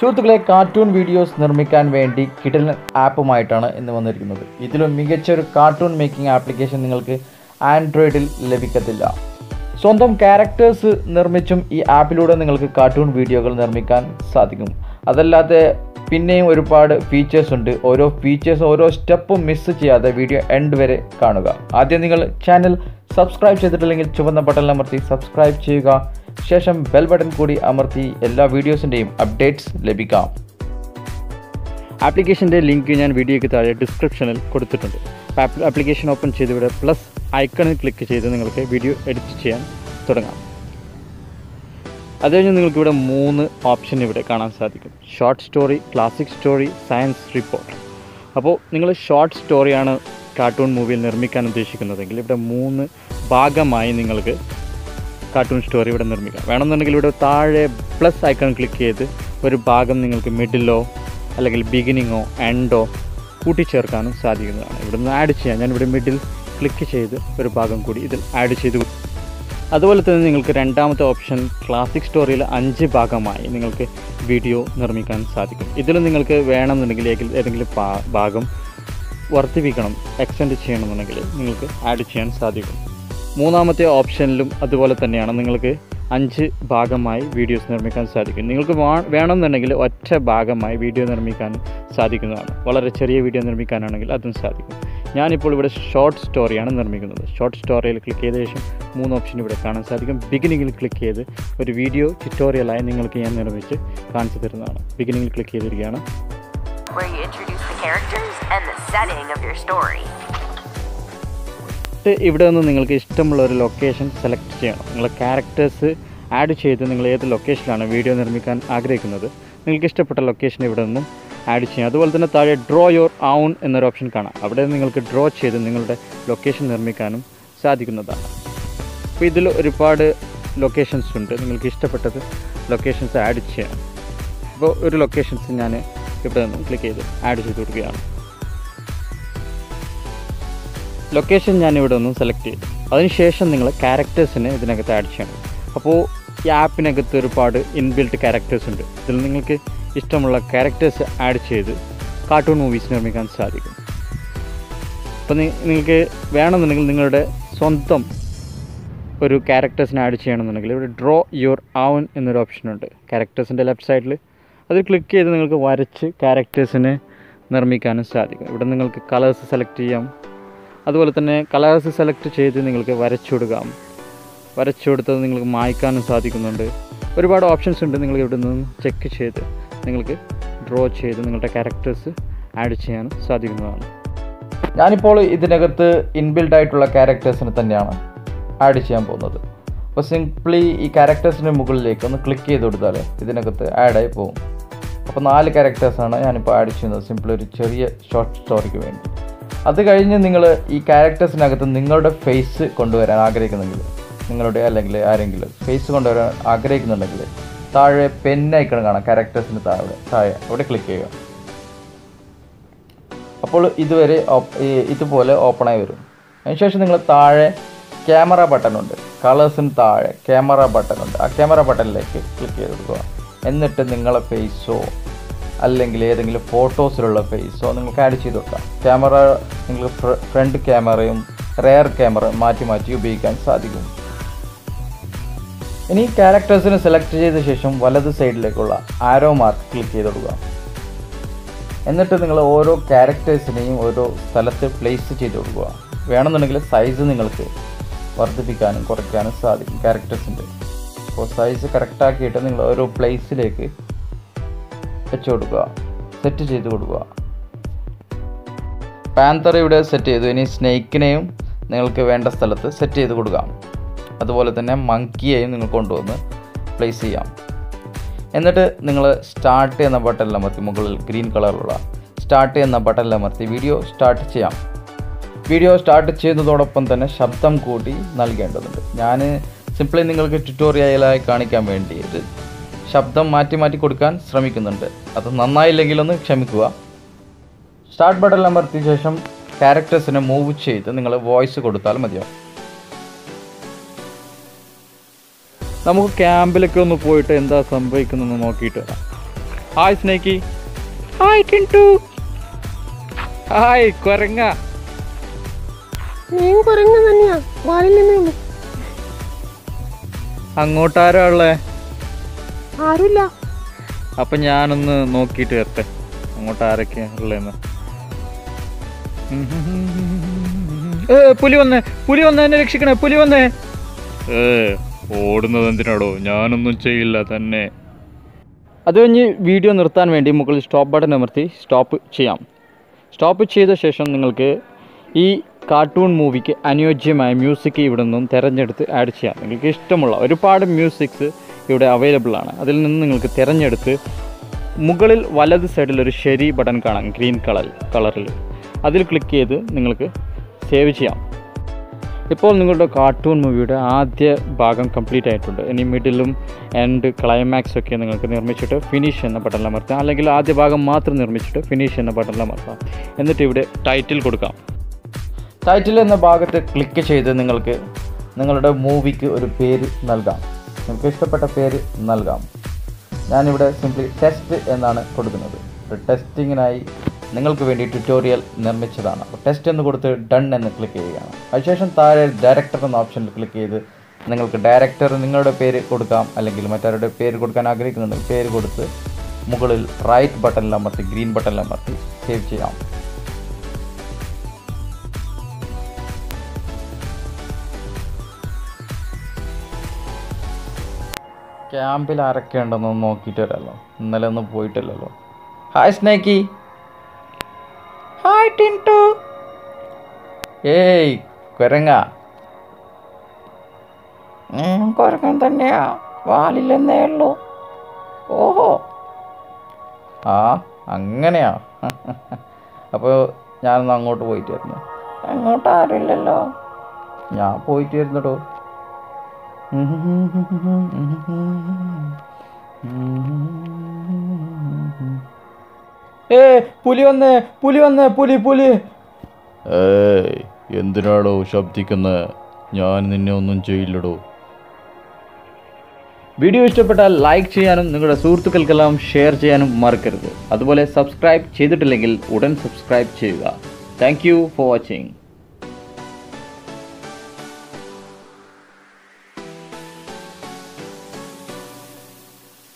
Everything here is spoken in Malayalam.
സുഹൃത്തുക്കളെ കാർട്ടൂൺ വീഡിയോസ് നിർമ്മിക്കാൻ വേണ്ടി കിടലൻ ആപ്പുമായിട്ടാണ് ഇന്ന് വന്നിരിക്കുന്നത് ഇതിലും മികച്ച ഒരു കാർട്ടൂൺ മേക്കിംഗ് ആപ്ലിക്കേഷൻ നിങ്ങൾക്ക് ആൻഡ്രോയിഡിൽ ലഭിക്കത്തില്ല സ്വന്തം ക്യാരക്ടേഴ്സ് നിർമ്മിച്ചും ഈ ആപ്പിലൂടെ നിങ്ങൾക്ക് കാർട്ടൂൺ വീഡിയോകൾ നിർമ്മിക്കാൻ സാധിക്കും അതല്ലാതെ പിന്നെയും ഒരുപാട് ഫീച്ചേഴ്സ് ഉണ്ട് ഓരോ ഫീച്ചേഴ്സും ഓരോ സ്റ്റെപ്പും മിസ് ചെയ്യാതെ വീഡിയോ എൻഡ് വരെ കാണുക ആദ്യം നിങ്ങൾ ചാനൽ സബ്സ്ക്രൈബ് ചെയ്തിട്ടില്ലെങ്കിൽ ചുവന്ന ബട്ടൺ അമർത്തി സബ്സ്ക്രൈബ് ചെയ്യുക ശേഷം ബെൽ ബട്ടൺ കൂടി അമർത്തി എല്ലാ വീഡിയോസിൻ്റെയും അപ്ഡേറ്റ്സ് ലഭിക്കാം ആപ്ലിക്കേഷൻ്റെ ലിങ്ക് ഞാൻ വീഡിയോയ്ക്ക് താഴെ ഡിസ്ക്രിപ്ഷനിൽ കൊടുത്തിട്ടുണ്ട് ആപ്ലിക്കേഷൻ ഓപ്പൺ ചെയ്ത് ഇവിടെ പ്ലസ് ഐക്കണിൽ ക്ലിക്ക് ചെയ്ത് നിങ്ങൾക്ക് വീഡിയോ എഡിറ്റ് ചെയ്യാൻ തുടങ്ങാം അത് കഴിഞ്ഞ് നിങ്ങൾക്ക് ഇവിടെ മൂന്ന് ഓപ്ഷൻ ഇവിടെ കാണാൻ സാധിക്കും short story classic story science report അപ്പോൾ നിങ്ങൾ ഷോർട്ട് സ്റ്റോറിയാണ് കാർട്ടൂൺ മൂവിയിൽ നിർമ്മിക്കാൻ ഉദ്ദേശിക്കുന്നതെങ്കിൽ ഇവിടെ മൂന്ന് ഭാഗമായി നിങ്ങൾക്ക് കാർട്ടൂൺ സ്റ്റോറി ഇവിടെ നിർമ്മിക്കാം വേണമെന്നുണ്ടെങ്കിൽ ഇവിടെ താഴെ പ്ലസ് ഐക്കൺ ക്ലിക്ക് ചെയ്ത് ഒരു ഭാഗം നിങ്ങൾക്ക് മിഡിലോ അല്ലെങ്കിൽ ബിഗിനിങ്ങോ എൻഡോ കൂട്ടിച്ചേർക്കാനും സാധിക്കുന്നതാണ് ഇവിടെ നിന്ന് ആഡ് ചെയ്യാം ഞാൻ ഇവിടെ മിഡിൽ ക്ലിക്ക് ചെയ്ത് ഒരു ഭാഗം കൂടി ഇതിൽ ആഡ് ചെയ്ത് കൊടുക്കും. അതുപോലെ തന്നെ നിങ്ങൾക്ക് രണ്ടാമത്തെ ഓപ്ഷൻ ക്ലാസിക് സ്റ്റോറിയിൽ അഞ്ച് ഭാഗമായി നിങ്ങൾക്ക് വീഡിയോ നിർമ്മിക്കാൻ സാധിക്കും ഇതിൽ നിങ്ങൾക്ക് വേണമെന്നുണ്ടെങ്കിൽ ഏതെങ്കിലും- ഏതെങ്കിലും ഭാ- ഭാഗം വർദ്ധിപ്പിക്കണം എക്സ്റ്റെൻഡ് ചെയ്യണമെന്നുണ്ടെങ്കിൽ നിങ്ങൾക്ക് ആഡ് ചെയ്യാൻ സാധിക്കും മൂന്നാമത്തെ ഓപ്ഷനിലും അതുപോലെ തന്നെയാണ് നിങ്ങൾക്ക് അഞ്ച് ഭാഗമായി വീഡിയോസ് നിർമ്മിക്കാൻ സാധിക്കും നിങ്ങൾക്ക് വാ- വേണമെന്നുണ്ടെങ്കിൽ ഒറ്റ ഭാഗമായി വീഡിയോ നിർമ്മിക്കാൻ സാധിക്കുന്നതാണ് വളരെ ചെറിയ വീഡിയോ നിർമ്മിക്കാനാണെങ്കിൽ അതും സാധിക്കും ഞാനിപ്പോൾ ഇവിടെ ഷോർട്ട് സ്റ്റോറിയാണ് നിർമ്മിക്കുന്നത് ഷോർട്ട് സ്റ്റോറിയിൽ ക്ലിക്ക് ചെയ്ത ശേഷം മൂന്ന് ഓപ്ഷൻ ഇവിടെ കാണാൻ സാധിക്കും ബിഗിനിങ്ങിൽ ക്ലിക്ക് ചെയ്ത് ഒരു വീഡിയോ ട്യൂട്ടോറിയലായി നിങ്ങൾക്ക് ഞാൻ നിർമ്മിച്ച് കാണിച്ചു തരുന്നതാണ് ബിഗിനിങ്ങിൽ ക്ലിക്ക് ചെയ്തിരിക്കുകയാണ് where you introduce the characters and the setting of your story. എന്നിട്ട് ഇവിടെ നിന്ന് നിങ്ങൾക്ക് ഇഷ്ടമുള്ള ഒരു ലൊക്കേഷൻ സെലക്ട് ചെയ്യണം നിങ്ങളെ ക്യാരക്ടേഴ്സ് ആഡ് ചെയ്ത് നിങ്ങൾ ഏത് ലൊക്കേഷനിലാണ് വീഡിയോ നിർമ്മിക്കാൻ ആഗ്രഹിക്കുന്നത് നിങ്ങൾക്ക് ഇഷ്ടപ്പെട്ട ലൊക്കേഷൻ ഇവിടെ നിന്നും ആഡ് ചെയ്യാം അതുപോലെ തന്നെ താഴെ ഡ്രോ യുവർ ഔൺ എന്നൊരു ഓപ്ഷൻ കാണാം അവിടെ നിങ്ങൾക്ക് ഡ്രോ ചെയ്ത് നിങ്ങളുടെ ലൊക്കേഷൻ നിർമ്മിക്കാനും സാധിക്കുന്നതാണ് അപ്പോൾ ഇതിൽ ഒരുപാട് ലൊക്കേഷൻസ് ഉണ്ട് നിങ്ങൾക്ക് ഇഷ്ടപ്പെട്ടത് ലൊക്കേഷൻസ് ആഡ് ചെയ്യാം അപ്പോൾ ഒരു ലൊക്കേഷൻസ് ഞാൻ ഇവിടെ നിന്നും ക്ലിക്ക് ചെയ്ത് ആഡ് ചെയ്ത് കൊടുക്കുകയാണ് ലൊക്കേഷൻ ഞാൻ ഇവിടെ ഒന്നും സെലക്ട് ചെയ്തു അതിനുശേഷം നിങ്ങൾ ക്യാരക്ടേഴ്സിനെ ഇതിനകത്ത് ആഡ് ചെയ്യണം അപ്പോൾ ഈ ആപ്പിനകത്ത് ഒരുപാട് ഇൻബിൽട്ട് ക്യാരക്ടേഴ്സ് ഉണ്ട് ഇതിൽ നിങ്ങൾക്ക് ഇഷ്ടമുള്ള ക്യാരക്ടേഴ്സ് ആഡ് ചെയ്ത് കാർട്ടൂൺ മൂവീസ് നിർമ്മിക്കാൻ സാധിക്കും അപ്പോൾ നി- നിങ്ങൾക്ക് വേണമെന്നുണ്ടെങ്കിൽ നിങ്ങളുടെ സ്വന്തം ഒരു ക്യാരക്ടേഴ്സിനെ ആഡ് ചെയ്യണമെന്നുണ്ടെങ്കിൽ ഇവിടെ ഡ്രോ യുവർ ഔൺ എന്നൊരു ഓപ്ഷനുണ്ട് ക്യാരക്ടേഴ്സിൻ്റെ ലെഫ്റ്റ് സൈഡിൽ അതിൽ ക്ലിക്ക് ചെയ്ത് നിങ്ങൾക്ക് വരച്ച് ക്യാരക്ടേഴ്സിനെ നിർമ്മിക്കാനും സാധിക്കും ഇവിടെ നിങ്ങൾക്ക് കളേഴ്സ് സെലക്ട് ചെയ്യാം അതുപോലെ തന്നെ കളേഴ്സ് സെലക്ട് ചെയ്ത് നിങ്ങൾക്ക് വരച്ചു കൊടുക്കാം വരച്ചു കൊടുത്തത് നിങ്ങൾക്ക് മായ്ക്കാനും സാധിക്കുന്നുണ്ട് ഒരുപാട് ഓപ്ഷൻസ് ഉണ്ട് നിങ്ങൾ ഇവിടെ നിന്ന് ചെക്ക് ചെയ്ത് നിങ്ങൾക്ക് ഡ്രോ ചെയ്ത് നിങ്ങളുടെ ക്യാരക്ടേഴ്സ് ആഡ് ചെയ്യാനും സാധിക്കുന്നതാണ് ഞാനിപ്പോൾ ഇതിനകത്ത് ഇൻബിൽഡ് ആയിട്ടുള്ള ക്യാരക്ടേഴ്സിനെ തന്നെയാണ് ആഡ് ചെയ്യാൻ പോകുന്നത് അപ്പോൾ സിംപ്ലി ഈ ക്യാരക്ടേഴ്സിൻ്റെ മുകളിലേക്ക് ഒന്ന് ക്ലിക്ക് ചെയ്ത് കൊടുത്താൽ ഇതിനകത്ത് ആഡായി പോകും അപ്പോൾ നാല് ക്യാരക്ടേഴ്സാണ് ഞാനിപ്പോൾ ആഡ് ചെയ്യുന്നത് സിംപ്ലി ഒരു ചെറിയ ഷോർട്ട് സ്റ്റോറിക്ക് വേണ്ടി അത് കഴിഞ്ഞ് നിങ്ങൾ ഈ ക്യാരക്ടേഴ്സിനകത്ത് നിങ്ങളുടെ ഫേസ് കൊണ്ടുവരാൻ ആഗ്രഹിക്കുന്നെങ്കിൽ നിങ്ങളുടെ അല്ലെങ്കിൽ ആരെങ്കിലും ഫേസ് കൊണ്ടുവരാൻ ആഗ്രഹിക്കുന്നുണ്ടെങ്കിൽ താഴെ പെൻ ഐക്കൺ കാണാം ക്യാരക്ടേഴ്സിന് താഴെ താഴെ അവിടെ ക്ലിക്ക് ചെയ്യുക അപ്പോൾ ഇതുവരെ ഓപ്പ്- ഈ ഇതുപോലെ ഓപ്പണായി വരും അതിനുശേഷം നിങ്ങൾ താഴെ ക്യാമറ ബട്ടൺ ഉണ്ട് കളേഴ്സിന് താഴെ ക്യാമറ ബട്ടൺ ഉണ്ട് ആ ക്യാമറ ബട്ടണിലേക്ക് ക്ലിക്ക് ചെയ്ത് കൊടുക്കുക എന്നിട്ട് നിങ്ങളെ ഫേസോ അല്ലെങ്കിൽ ഏതെങ്കിലും ഫോട്ടോസിലുള്ള ഫേസോ നിങ്ങൾക്ക് ആഡ് ചെയ്ത് വെക്കാം ക്യാമറ നിങ്ങൾക്ക് ഫ്രണ്ട് ക്യാമറയും റെയർ ക്യാമറ മാറ്റി മാറ്റി ഉപയോഗിക്കാൻ സാധിക്കും ഇനി ക്യാരക്ടേഴ്സിനെ സെലക്ട് ചെയ്ത ശേഷം വലത് സൈഡിലേക്കുള്ള ആരോ മാർക്ക് ക്ലിക്ക് ചെയ്ത് കൊടുക്കുക എന്നിട്ട് നിങ്ങൾ ഓരോ ക്യാരക്ടേഴ്സിനെയും ഓരോ സ്ഥലത്ത് പ്ലേസ് ചെയ്ത് കൊടുക്കുക വേണമെന്നുണ്ടെങ്കിൽ സൈസ് നിങ്ങൾക്ക് വർദ്ധിപ്പിക്കാനും കുറയ്ക്കാനും സാധിക്കും ക്യാരക്ടേഴ്സിൻ്റെ അപ്പോൾ സൈസ് കറക്റ്റാക്കിയിട്ട് നിങ്ങൾ ഓരോ പ്ലേസിലേക്ക് വെച്ച് കൊടുക്കുക സെറ്റ് ചെയ്ത് കൊടുക്കുക പാന്തർ ഇവിടെ സെറ്റ് ചെയ്തു ഇനി സ്നേക്കിനെയും നിങ്ങൾക്ക് വേണ്ട സ്ഥലത്ത് സെറ്റ് ചെയ്ത് കൊടുക്കാം അതുപോലെ തന്നെ മങ്കിയെയും നിങ്ങൾ കൊണ്ടുവന്ന് പ്ലേസ് ചെയ്യാം എന്നിട്ട് നിങ്ങൾ സ്റ്റാർട്ട് എന്ന ബട്ടണിൽ അമർത്തി മുകളിൽ ഗ്രീൻ കളറിലുള്ള സ്റ്റാർട്ട് എന്ന ബട്ടണിൽ അമർത്തി വീഡിയോ സ്റ്റാർട്ട് ചെയ്യാം വീഡിയോ സ്റ്റാർട്ട് ചെയ്യുന്നതോടൊപ്പം തന്നെ ശബ്ദം കൂട്ടി നൽകേണ്ടതുണ്ട് ഞാൻ സിംപ്ലി നിങ്ങൾക്ക് ട്യൂട്ടോറിയലായി കാണിക്കാൻ വേണ്ടിയിട്ട് ശബ്ദം മാറ്റി മാറ്റി കൊടുക്കാൻ ശ്രമിക്കുന്നുണ്ട് അത് നന്നായില്ലെങ്കിലൊന്ന് ക്ഷമിക്കുക സ്റ്റാർട്ട് ബട്ടൺ അമർത്തിയ ശേഷം ക്യാരക്ടേഴ്സിനെ മൂവ് ചെയ്ത് നിങ്ങൾ വോയിസ് കൊടുത്താൽ മതിയാവും നമുക്ക് ക്യാമ്പിലൊക്കെ ഒന്ന് പോയിട്ട് എന്താ സംഭവിക്കുന്നതെന്ന് നോക്കിയിട്ട് വരാം hi Snakey hi Tintu hi കുരങ്ങ നീ കുരങ്ങ തന്നെയാ വാലിൽ നിന്ന് അങ്ങോട്ടാരാ ഉള്ളേ ആരുമില്ല അപ്പം ഞാനൊന്ന് നോക്കിയിട്ട് വരട്ടെ അങ്ങോട്ട് ആരൊക്കെയാ ഉള്ളതെന്ന് ഏ പുലി വന്നേ പുലി വന്നേ എന്നെ രക്ഷിക്കണേ പുലി വന്നേ ഏ ഓടുന്നത് എന്തിനാടോ ഞാനൊന്നും ചെയ്യില്ല തന്നെ അത് കഴിഞ്ഞ് വീഡിയോ നിർത്താൻ വേണ്ടി മുകളിൽ സ്റ്റോപ്പ് ബട്ടൺ അമർത്തി സ്റ്റോപ്പ് ചെയ്യാം സ്റ്റോപ്പ് ചെയ്ത ശേഷം നിങ്ങൾക്ക് ഈ കാർട്ടൂൺ മൂവിക്ക് അനുയോജ്യമായ മ്യൂസിക് ഇവിടെ നിന്നും തിരഞ്ഞെടുത്ത് ആഡ് ചെയ്യാം നിങ്ങൾക്ക് ഇഷ്ടമുള്ള ഒരുപാട് മ്യൂസിക്സ് ഇവിടെ അവൈലബിൾ ആണ് അതിൽ നിന്ന് നിങ്ങൾക്ക് തിരഞ്ഞെടുത്ത് മുകളിൽ വലത് സൈഡിൽ ഒരു ശരി ബട്ടൺ കാണാം ഗ്രീൻ കളർ കളറിൽ അതിൽ ക്ലിക്ക് ചെയ്ത് നിങ്ങൾക്ക് സേവ് ചെയ്യാം ഇപ്പോൾ നിങ്ങളുടെ കാർട്ടൂൺ മൂവിയുടെ ആദ്യ ഭാഗം കംപ്ലീറ്റ് ആയിട്ടുണ്ട് ഇനി മിഡിലും എൻഡ് ക്ലൈമാക്സ് ഒക്കെ നിങ്ങൾക്ക് നിർമ്മിച്ചിട്ട് ഫിനിഷ് എന്ന ബട്ടണിൽ അമർത്താം അല്ലെങ്കിൽ ആദ്യ ഭാഗം മാത്രം നിർമ്മിച്ചിട്ട് ഫിനിഷ് എന്ന ബട്ടണിൽ അമർത്താം എന്നിട്ട് ഇവിടെ ടൈറ്റിൽ കൊടുക്കാം ടൈറ്റിൽ എന്ന ഭാഗത്ത് ക്ലിക്ക് ചെയ്ത് നിങ്ങൾക്ക് നിങ്ങളുടെ മൂവിക്ക് ഒരു പേര് നൽകാം നിങ്ങൾക്ക് ഇഷ്ടപ്പെട്ട പേര് നൽകാം ഞാനിവിടെ സിംപ്ലി ടെസ്റ്റ് എന്നാണ് കൊടുക്കുന്നത് ഒരു ടെസ്റ്റിങ്ങിനായി നിങ്ങൾക്ക് വേണ്ടി ട്യൂട്ടോറിയൽ നിർമ്മിച്ചതാണ് അപ്പോൾ ടെസ്റ്റ് എന്ന് കൊടുത്ത് ഡൺ എന്ന് ക്ലിക്ക് ചെയ്യുകയാണ് അതിനുശേഷം താഴെ ഡയറക്ടർ എന്ന ഓപ്ഷനിൽ ക്ലിക്ക് ചെയ്ത് നിങ്ങൾക്ക് ഡയറക്ടർ നിങ്ങളുടെ പേര് കൊടുക്കാം അല്ലെങ്കിൽ മറ്റാരുടെ പേര് കൊടുക്കാൻ ആഗ്രഹിക്കുന്നുണ്ടെങ്കിൽ പേര് കൊടുത്ത് മുകളിൽ റൈറ്റ് ബട്ടണിൽ അമർത്തി ഗ്രീൻ ബട്ടണിൽ അമർത്തി സേവ് ചെയ്യാം ക്യാമ്പിൽ ആരൊക്കെ ഉണ്ടെന്ന് നോക്കിയിട്ട് വരാമല്ലോ ഇന്നലെ ഒന്നും പോയിട്ടില്ലല്ലോ ഹായ് സ്നേക്കി ഹായ് ടിൻറ്റു ഏയ് കുരങ്ങ കുരങ്ങൻ തന്നെയാ വാലില്ലെന്നേ ഉള്ളൂ ഓഹോ ആ അങ്ങനെയാ അപ്പോൾ ഞാനൊന്ന് അങ്ങോട്ട് പോയിട്ട് വരുന്നു അങ്ങോട്ട് ആരുമില്ലല്ലോ ഞാൻ പോയിട്ട് വരുന്നടോ ഏ പുലി വന്നേ പുലി വന്നേ പുലി പുലി ഏയ് എന്തിനാടോ ശബ്ദിക്കുന്നത് ഞാൻ നിന്നെ ഒന്നും ചെയ്യില്ലടോ വീഡിയോ ഇഷ്ടപ്പെട്ടാൽ ലൈക്ക് ചെയ്യാനും നിങ്ങളുടെ സുഹൃത്തുക്കൾക്കെല്ലാം ഷെയർ ചെയ്യാനും മറക്കരുത് അതുപോലെ സബ്സ്ക്രൈബ് ചെയ്തിട്ടില്ലെങ്കിൽ ഉടൻ സബ്സ്ക്രൈബ് ചെയ്യുക താങ്ക് യു ഫോർ വാച്ചിങ്